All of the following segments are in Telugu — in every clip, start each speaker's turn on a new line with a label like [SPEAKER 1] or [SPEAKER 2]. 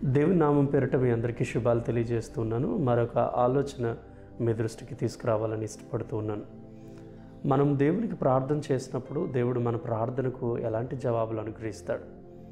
[SPEAKER 1] దేవుని నామం పేరిట మీ అందరికీ శుభాలు తెలియజేస్తున్నాను మరొక ఆలోచన మీ దృష్టికి తీసుకురావాలని ఇష్టపడుతూ ఉన్నాను మనం దేవునికి ప్రార్థన చేసినప్పుడు దేవుడు మన ప్రార్థనకు ఎలాంటి జవాబులు అనుగ్రహిస్తాడు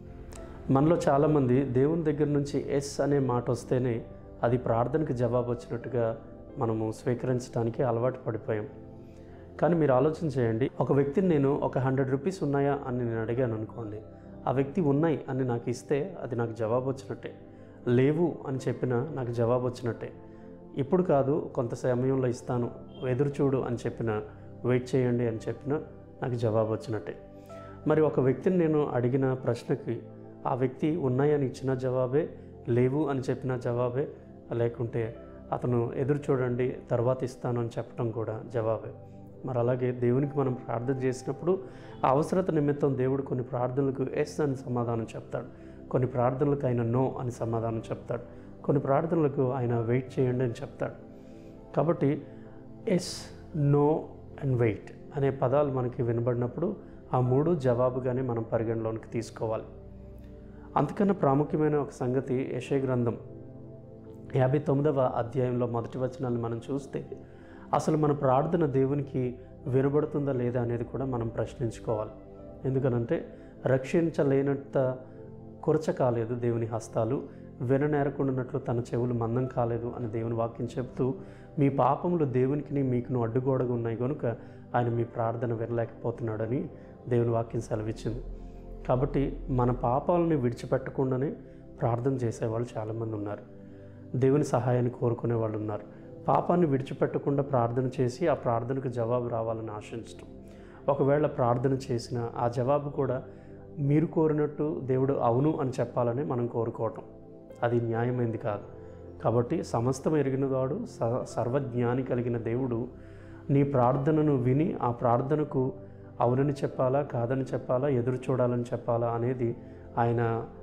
[SPEAKER 1] మనలో చాలామంది దేవుని దగ్గర నుంచి ఎస్ అనే మాట వస్తేనే అది ప్రార్థనకు జవాబు వచ్చినట్టుగా మనము స్వీకరించడానికి అలవాటు పడిపోయాం కానీ మీరు ఆలోచన చేయండి ఒక వ్యక్తిని నేను ఒక హండ్రెడ్ రూపీస్ ఉన్నాయా అని నేను అడిగాను అనుకోండి ఆ వ్యక్తి ఉన్నాయి అని నాకు ఇస్తే అది నాకు జవాబు వచ్చినట్టే లేవు అని చెప్పినా నాకు జవాబు వచ్చినట్టే ఇప్పుడు కాదు కొంత సమయంలో ఇస్తాను ఎదురు చూడు అని చెప్పిన వెయిట్ చేయండి అని చెప్పిన నాకు జవాబు వచ్చినట్టే మరి ఒక వ్యక్తిని నేను అడిగిన ప్రశ్నకి ఆ వ్యక్తి ఉన్నాయని ఇచ్చిన జవాబే లేవు అని చెప్పిన జవాబే లేకుంటే అతను ఎదురు చూడండి తర్వాత ఇస్తాను అని చెప్పడం కూడా జవాబే మరి అలాగే దేవునికి మనం ప్రార్థన చేసినప్పుడు ఆ అవసరత నిమిత్తం దేవుడు కొన్ని ప్రార్థనలకు ఎస్ అని సమాధానం చెప్తాడు కొన్ని ప్రార్థనలకు ఆయన నో అని సమాధానం చెప్తాడు కొన్ని ప్రార్థనలకు ఆయన వెయిట్ చేయండి అని చెప్తాడు కాబట్టి ఎస్ నో అండ్ వెయిట్ అనే పదాలు మనకి వినబడినప్పుడు ఆ మూడు జవాబుగానే మనం పరిగణలోనికి తీసుకోవాలి అంతకన్నా ప్రాముఖ్యమైన ఒక సంగతి యశయ గ్రంథం యాభై తొమ్మిదవ అధ్యాయంలో మొదటి వచనాన్ని మనం చూస్తే అసలు మన ప్రార్థన దేవునికి వినబడుతుందా లేదా అనేది కూడా మనం ప్రశ్నించుకోవాలి ఎందుకనంటే రక్షించలేనంత కురచ కాలేదు దేవుని హస్తాలు విననేరకుండానట్లు తన చెవులు మందం కాలేదు అని దేవుని వాక్యం చెప్తూ మీ పాపములు దేవునికి మీకును అడ్డుగోడగా ఉన్నాయి కనుక ఆయన మీ ప్రార్థన వినలేకపోతున్నాడని దేవుని వాక్యం సెలవిచ్చింది కాబట్టి మన పాపాలని విడిచిపెట్టకుండానే ప్రార్థన చేసేవాళ్ళు చాలామంది ఉన్నారు దేవుని సహాయాన్ని కోరుకునే వాళ్ళు ఉన్నారు పాపాన్ని విడిచిపెట్టకుండా ప్రార్థన చేసి ఆ ప్రార్థనకు జవాబు రావాలని ఆశించడం ఒకవేళ ప్రార్థన చేసిన ఆ జవాబు కూడా మీరు కోరినట్టు దేవుడు అవును అని చెప్పాలని మనం కోరుకోవటం అది న్యాయమైంది కాదు కాబట్టి సమస్తం ఎరిగినవాడు స సర్వజ్ఞాని కలిగిన దేవుడు నీ ప్రార్థనను విని ఆ ప్రార్థనకు అవునని చెప్పాలా కాదని చెప్పాలా ఎదురు చూడాలని చెప్పాలా అనేది ఆయన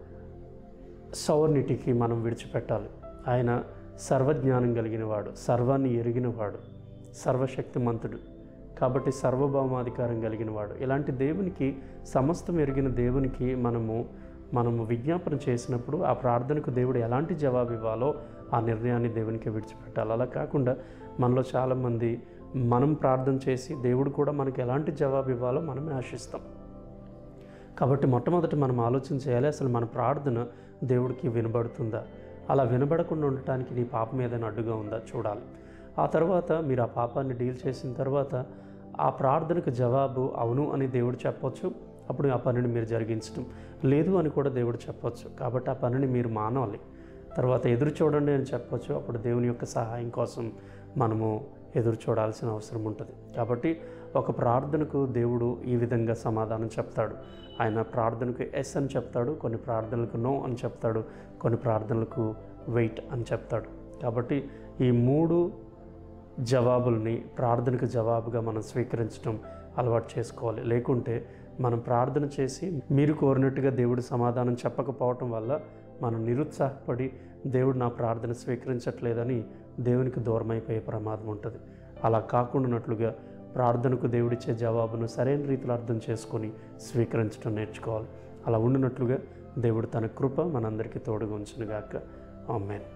[SPEAKER 1] సౌర్నిటికి మనం విడిచిపెట్టాలి ఆయన సర్వజ్ఞానం కలిగిన వాడు సర్వాన్ని ఎరిగినవాడు సర్వశక్తిమంతుడు కాబట్టి సర్వభౌమాధికారం కలిగిన వాడు ఇలాంటి దేవునికి సమస్తం ఎరిగిన దేవునికి మనము మనము విజ్ఞాపన చేసినప్పుడు ఆ ప్రార్థనకు దేవుడు ఎలాంటి జవాబు ఇవ్వాలో ఆ నిర్ణయాన్ని దేవునికి విడిచిపెట్టాలి అలా కాకుండా మనలో చాలామంది మనం ప్రార్థన చేసి దేవుడు కూడా మనకి ఎలాంటి జవాబు ఇవ్వాలో మనమే ఆశిస్తాం కాబట్టి మొట్టమొదటి మనం ఆలోచన చేయాలి అసలు మన ప్రార్థన దేవుడికి వినబడుతుందా అలా వినబడకుండా ఉండటానికి నీ పాపం ఏదైనా అడ్డుగా ఉందా చూడాలి ఆ తర్వాత మీరు ఆ పాపాన్ని డీల్ చేసిన తర్వాత ఆ ప్రార్థనకు జవాబు అవును అని దేవుడు చెప్పొచ్చు అప్పుడు ఆ పనిని మీరు జరిగించడం లేదు అని కూడా దేవుడు చెప్పొచ్చు కాబట్టి ఆ పనిని మీరు మానాలి తర్వాత ఎదురు చూడండి అని చెప్పొచ్చు అప్పుడు దేవుని యొక్క సహాయం కోసం మనము ఎదురు చూడాల్సిన అవసరం ఉంటుంది కాబట్టి ఒక ప్రార్థనకు దేవుడు ఈ విధంగా సమాధానం చెప్తాడు ఆయన ప్రార్థనకు ఎస్ అని చెప్తాడు కొన్ని ప్రార్థనలకు నో అని చెప్తాడు కొన్ని ప్రార్థనలకు వెయిట్ అని చెప్తాడు కాబట్టి ఈ మూడు జవాబుల్ని ప్రార్థనకు జవాబుగా మనం స్వీకరించడం అలవాటు చేసుకోవాలి లేకుంటే మనం ప్రార్థన చేసి మీరు కోరినట్టుగా దేవుడు సమాధానం చెప్పకపోవటం వల్ల మనం నిరుత్సాహపడి దేవుడు నా ప్రార్థన స్వీకరించట్లేదని దేవునికి దూరం అయిపోయే ప్రమాదం ఉంటుంది అలా కాకుండానట్లుగా ప్రార్థనకు దేవుడిచ్చే జవాబును సరైన రీతిలో అర్థం చేసుకొని స్వీకరించడం నేర్చుకోవాలి అలా ఉండినట్లుగా దేవుడు తన కృప మనందరికీ తోడుగా ఉంచునుగాక ఆమెన్